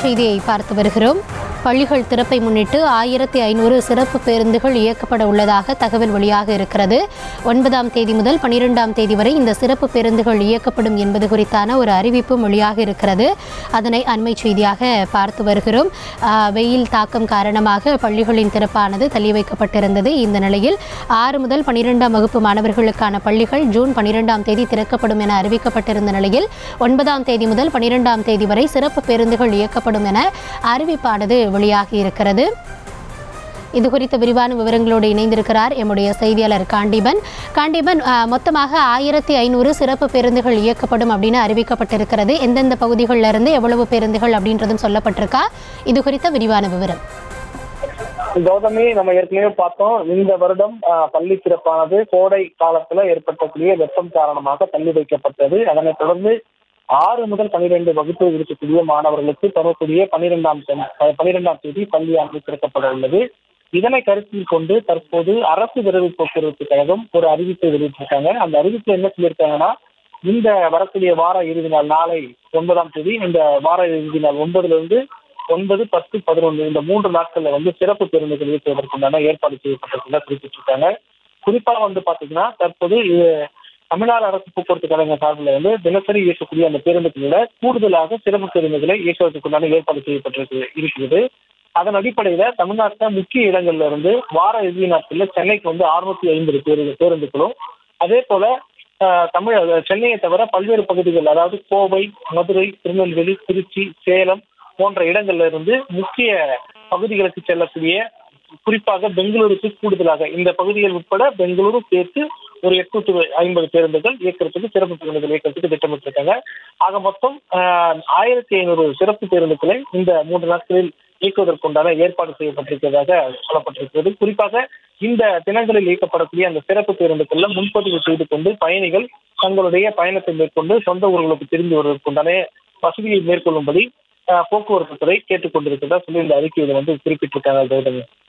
செய்தியை பார்த்து வருகிறோம் பள்ளிகள் திறப்பை முன்னிட்டு ஆயிரத்தி ஐநூறு சிறப்பு பேருந்துகள் இயக்கப்பட உள்ளதாக தகவல் வெளியாக இருக்கிறது ஒன்பதாம் தேதி முதல் பனிரெண்டாம் தேதி வரை இந்த சிறப்பு பேருந்துகள் இயக்கப்படும் என்பது குறித்தான ஒரு அறிவிப்பும் வெளியாக இருக்கிறது அதனை அண்மை செய்தியாக பார்த்து வருகிறோம் ஆஹ், வெயில் தாக்கம் காரணமாக பள்ளிகளின் திறப்பானது தள்ளி வைக்கப்பட்டிருந்தது இந்த நிலையில் ஆறு முதல் பனிரெண்டாம் வகுப்பு மாணவர்களுக்கான பள்ளிகள் ஜூன் பனிரெண்டாம் தேதி திறக்கப்படும் என அறிவிக்கப்பட்டிருந்த நிலையில் ஒன்பதாம் தேதி முதல் பனிரெண்டாம் தேதி வரை சிறப்பு பேருந்துகள் இயக்கப்படும் என அறிவிப்பானது வெளியாகி இருக்கிறது இது குறித்த விரிவான விவரங்களோடு இணைந்திருக்கிறார் எம்முடைய செய்தியாளர் காண்டிபன் காண்டிபன் ஆஹ், மொத்தமாக ஆயிரத்தி ஐநூறு சிறப்பு பேருந்துகள் இயக்கப்படும் அப்படின்னு அறிவிக்கப்பட்டிருக்கிறது எந்தெந்த பகுதிகளில் இருந்து எவ்வளவு பேருந்துகள் அப்படின்றதும் சொல்லப்பட்டிருக்கா இது குறித்த விரிவான விவரம் கௌதமி நம்ம ஏற்கனவே பார்த்தோம் இந்த வருடம் ஆஹ், பள்ளி சிறப்பானது கோடை காலத்துல ஏற்பட்டக்கூடிய வெப்பம் காரணமாக தள்ளி வைக்கப்பட்டது அதனைத் தொடர்ந்து ஆறு முதல் பனிரெண்டு வகுப்பு இருக்கக்கூடிய மாணவர்களுக்கு தரக்கூடிய பனிரெண்டாம் பனிரெண்டாம் தேதி பள்ளியானது திறக்கப்பட உள்ளது இதனை கருத்தில் கொண்டு தற்போது அரசு விரைவு போக்குவரத்து கழகம் ஒரு அறிவிப்பை வெளியிட்டிருக்காங்க அந்த அறிவிப்புல என்ன சொல்லியிருக்காங்கன்னா இந்த வரக்கூடிய வார இறுதி நாள் நாளை ஒன்பதாம் தேதி இந்த வார இறுதி நாள் ஒன்பதுல இருந்து ஒன்பது பத்து பதினொன்று இந்த மூன்று நாட்கள்ல வந்து சிறப்பு பேருந்துகள் இயக்குவதற்குண்டான ஏற்பாடு செய்யப்பட்டிருக்கிறதா குறிப்பிட்டிருக்காங்க குறிப்பா வந்து பாத்தீங்கன்னா தற்போது இது தமிழ்நாடு அரசு போக்குவரத்து கழகம் சார்பில் வந்து தினசரி இயக்கக்கூடிய அந்த பேருந்துகளை விட கூடுதலாக சிறப்பு பேருந்துகளை இயக்குவதற்குண்டான ஏற்பாடு செய்யப்பட்டிருக்கு இருக்கிறது அதன் அடிப்படையில தமிழ்நாட்டில் முக்கிய இடங்கள்ல இருந்து வார இறுதி நாட்கள்ல சென்னைக்கு வந்து அறுநூத்தி ஐம்பது பேருந்து பேருந்துகளும் அதே போல ஆஹ், தமிழ் சென்னையை தவிர பல்வேறு பகுதிகள் அதாவது கோவை மதுரை திருநெல்வேலி திருச்சி சேலம் போன்ற இடங்கள்ல இருந்து முக்கிய பகுதிகளுக்கு செல்லக்கூடிய குறிப்பாக பெங்களூருக்கு கூடுதலாக இந்த பகுதிகள் உட்பட பெங்களூரு சேர்த்து ஒரு எட்நூத்தி ஐம்பது பேருந்துகள் இயக்கிறதுக்கு சிறப்பு பேருந்துகள் இயக்கிறதுக்கு திட்டமிட்டிருக்காங்க ஆக மொத்தம் ஆஹ், ஆயிரத்தி ஐநூறு சிறப்பு பேருந்துகளை இந்த மூன்று நாட்களில் இயக்குவதற்குண்டான ஏற்பாடு செய்யப்பட்டிருக்கிறதாக சொல்லப்பட்டிருக்கிறது குறிப்பாக இந்த தினங்களில் இயக்கப்படக்கூடிய அந்த சிறப்பு பேருந்துகள்ல முன்பதிவு செய்து கொண்டு பயணிகள் தங்களுடைய பயணத்தை மேற்கொண்டு சொந்த ஊர்களுக்கு திரும்பி வருவதற்குண்டான வசதியை மேற்கொள்ளும்படி ஆஹ், போக்குவரத்து துறை கேட்டுக்கொண்டிருக்கிறதா சொல்லி இந்த அறிக்கையில வந்து குறிப்பிட்டிருக்காங்க கௌதமி